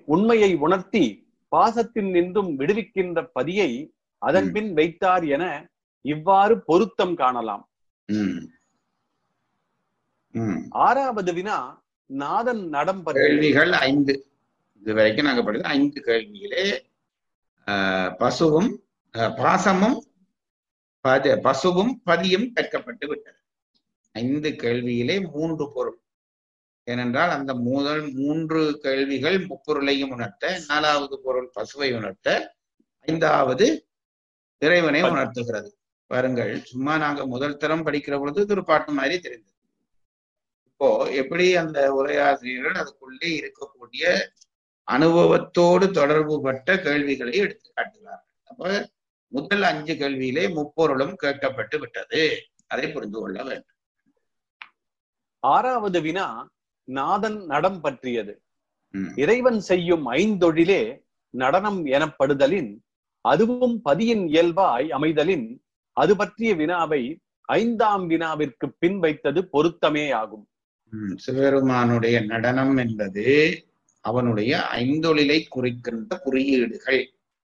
உண்மையை உணர்த்தி பாசத்தில் நின்றும் விடுவிக்கின்ற பதியை அதன்பின் வைத்தார் என இவ்வாறு பொருத்தம் காணலாம் ம். ம். ஆறாவது வினா நாதன் நடம் பற்றி கேள்விகள் ஐந்து இது வரைக்கும் நாங்க படித்த ஐந்து கேள்வியிலே ஆஹ், பசுவும் ஆஹ், பாசமும் பத- பசுவும் பதியும் கற்கப்பட்டு விட்டது ஐந்து கேள்வியிலே மூன்று பொருள் ஏனென்றால் அந்த முதல் மூன்று கேள்விகள் முப்பொருளையும் உணர்த்த நாலாவது பொருள் பசுவை உணர்த்த ஐந்தாவது இறைவனை உணர்த்துகிறது பாருங்கள் சும்மா நாங்க முதல் தரம் படிக்கிற பொழுது இது ஒரு பாட்டு மாதிரி தெரிந்தது இப்போ எப்படி அந்த உரையாசிரியர்கள் அதுக்குள்ளே இருக்கக்கூடிய அனுபவத்தோடு தொடர்புபட்ட கேள்விகளை எடுத்து காட்டுகிறார்கள் அப்ப முதல் அஞ்சு கேள்வியிலே முப்பொருளும் கேட்கப்பட்டு விட்டது அதை புரிந்து கொள்ள வேண்டும் ஆறாவது வினா நாதன் நடம் பற்றியது ம். இறைவன் செய்யும் ஐந்தொழிலே நடனம் எனப்படுதலின் அதுவும் பதியின் இயல்பாய் அமைதலின் அது பற்றிய வினாவை ஐந்தாம் வினாவிற்கு பின் வைத்தது பொருத்தமே ஆகும் ம், சிவபெருமானுடைய நடனம் என்பது அவனுடைய ஐந்தொழிலை குறிக்கின்ற குறியீடுகள்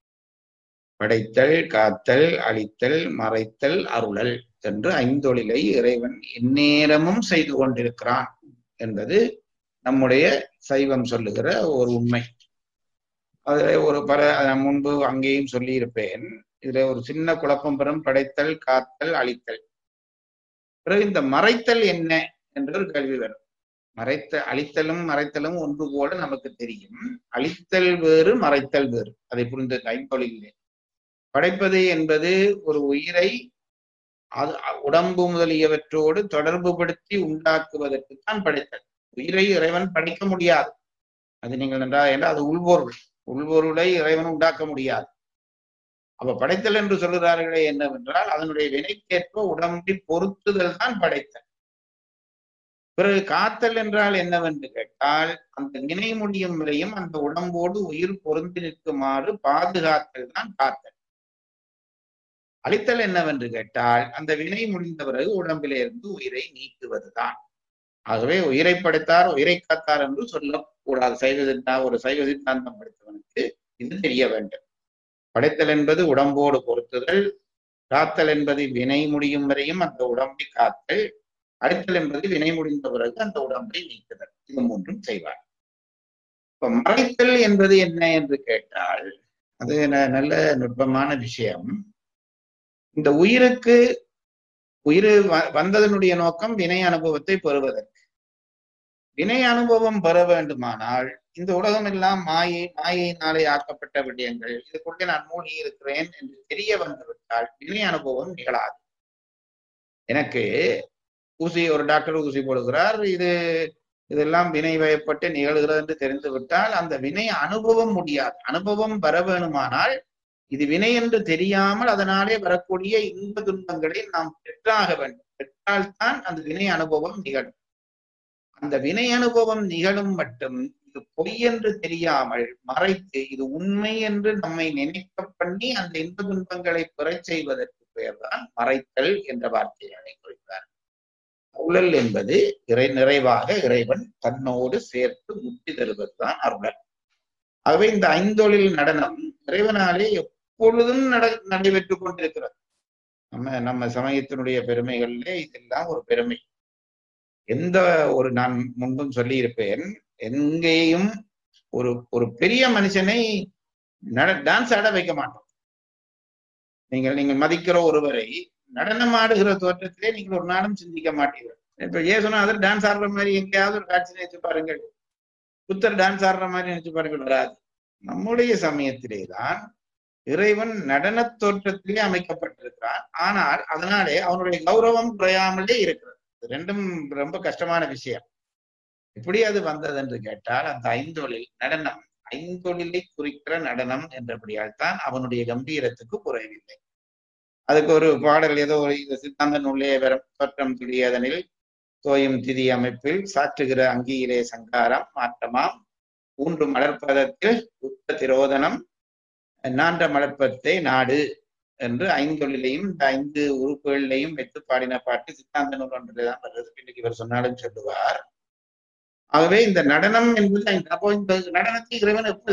படைத்தல் காத்தல் அழித்தல் மறைத்தல் அருளல் என்று ஐந்தொழிலை இறைவன் எந்நேரமும் செய்து கொண்டிருக்கிறான் என்பது நம்முடைய சைவம் சொல்லுகிற ஒரு உண்மை அதுல ஒரு பல நான் முன்பு அங்கேயும் சொல்லியிருப்பேன் இதுல ஒரு சின்ன குழப்பம் பெறும் படைத்தல் காத்தல் அழித்தல் பிறகு இந்த மறைத்தல் என்ன என்ற ஒரு கேள்வி வரும் மறைத்த அழித்தலும் மறைத்தலும் ஒன்று போல நமக்கு தெரியும் அழித்தல் வேறு மறைத்தல் வேறு அதை புரிந்த ஐந்தொழிலே படைப்பது என்பது ஒரு உயிரை அது உடம்பு முதலியவற்றோடு தொடர்புபடுத்தி உண்டாக்குவதற்கு தான் படைத்தல் உயிரை இறைவன் படைக்க முடியாது அது நீங்கள் நன்றாக என்றால் அது உள்பொருள் உள்பொருளை இறைவன் உண்டாக்க முடியாது அப்ப படைத்தல் என்று சொல்கிறார்களே என்னவென்றால் அதனுடைய வினைக்கேற்ப உடம்பை பொருத்துதல் தான் படைத்தல் பிறகு காத்தல் என்றால் என்னவென்று கேட்டால் அந்த வினை முடியும் வரையும் அந்த உடம்போடு உயிர் பொருந்தி நிற்குமாறு பாதுகாத்தல் தான் காத்தல் அழித்தல் என்னவென்று கேட்டால் அந்த வினை முடிந்த பிறகு உடம்பிலே இருந்து உயிரை நீக்குவதுதான் ஆகவே உயிரை படைத்தார் உயிரை காத்தார் என்று சொல்லக்கூடாது சைவ சித்தா ஒரு சைவ சித்தாந்தம் படித்தவனுக்கு இது தெரிய வேண்டும் படைத்தல் என்பது உடம்போடு பொருத்துதல் காத்தல் என்பது வினை முடியும் வரையும் அந்த உடம்பை காத்தல் அழித்தல் என்பது வினை முடிந்த பிறகு அந்த உடம்பை நீக்குதல் இது மூன்றும் செய்வார் இப்ப மறைத்தல் என்பது என்ன என்று கேட்டால் அது ந- நல்ல நுட்பமான விஷயம் இந்த உயிருக்கு உயிர் வ- வந்ததனுடைய நோக்கம் வினை அனுபவத்தை பெறுவதற்கு வினை அனுபவம் பெற வேண்டுமானால் இந்த உலகம் எல்லாம் மாயை மாயையினாலே ஆக்கப்பட்ட விடயங்கள் இதுக்குள்ளே நான் மூழ்கி இருக்கிறேன் என்று தெரிய வந்துவிட்டால் வினை அனுபவம் நிகழாது எனக்கு ஊசி ஒரு டாக்டர் ஊசி போடுகிறார் இது இதெல்லாம் வினை வயப்பட்டு நிகழ்கிறது என்று தெரிந்து விட்டால் அந்த வினை அனுபவம் முடியாது அனுபவம் வர வேணுமானால் இது வினை என்று தெரியாமல் அதனாலே வரக்கூடிய இன்ப துன்பங்களை நாம் பெற்றாக வேண்டும் பெற்றால்தான் அந்த வினை அனுபவம் நிகழும் அந்த வினை அனுபவம் நிகழும் மட்டும் இது பொய் என்று தெரியாமல் மறைத்து இது உண்மை என்று நம்மை நினைக்க பண்ணி அந்த இன்ப துன்பங்களை பெறச் செய்வதற்கு பெயர்தான் மறைத்தல் என்ற வார்த்தைகளை குறித்தார் அருளல் என்பது இறை நிறைவாக இறைவன் தன்னோடு சேர்த்து முத்தி தருவதுதான் அருளல் ஆகவே இந்த ஐந்தொழில் நடனம் இறைவனாலே எப்பொழுதும் நட நடைபெற்றுக் கொண்டிருக்கிறது நம்ம நம்ம சமயத்தினுடைய பெருமைகளிலே இதெல்லாம் ஒரு பெருமை எந்த ஒரு நான் முன்பும் சொல்லியிருப்பேன் எங்கேயும் ஒரு ஒரு பெரிய மனுஷனை டான்ஸ் ஆட வைக்க மாட்டோம் நீங்கள் நீங்கள் மதிக்கிற ஒருவரை நடனம் ஆடுகிற தோற்றத்திலே நீங்கள் ஒரு நாளும் சிந்திக்க மாட்டீர்கள் இப்ப ஏசுநாதர் டான்ஸ் ஆடுற மாதிரி எங்கேயாவது ஒரு காட்சி நினைச்சு பாருங்கள் புத்தர் டான்ஸ் ஆடுற மாதிரி நினைச்சு பாருங்கள் வராது நம்முடைய சமயத்திலே தான் இறைவன் நடன தோற்றத்திலே அமைக்கப்பட்டிருக்கிறான் ஆனால் அதனாலே அவனுடைய கௌரவம் குறையாமலே இருக்கிறது இது ரெண்டும் ரொம்ப கஷ்டமான விஷயம் எப்படி அது வந்தது என்று கேட்டால் அந்த ஐந்தொழில் நடனம் ஐந்தொழிலை குறிக்கிற நடனம் என்றபடியால் தான் அவனுடைய கம்பீரத்துக்கு குறைவில்லை அதுக்கு ஒரு பாடல் ஏதோ ஒரு இந்த சித்தாந்த நூலே வரும் தோற்றம் துளியதனில் தோயும் திதி அமைப்பில் சாற்றுகிற அங்கியிலே சங்காரம் மாற்றமாம் ஊன்று மலர்ப்பதத்தில் உத்த திரோதனம் நான்ற மலர்ப்பத்தை நாடு என்று ஐந்தொழிலையும் இந்த ஐந்து உறுப்புகளிலையும் வைத்து பாடின பாட்டு சித்தாந்த நூல் ஒன்றில்தான் வருது இன்னைக்கு இவர் சொன்னாலும் சொல்லுவார் ஆகவே இந்த நடனம் என்பது அப்போ இந்த நடனத்தை இறைவன் எப்படி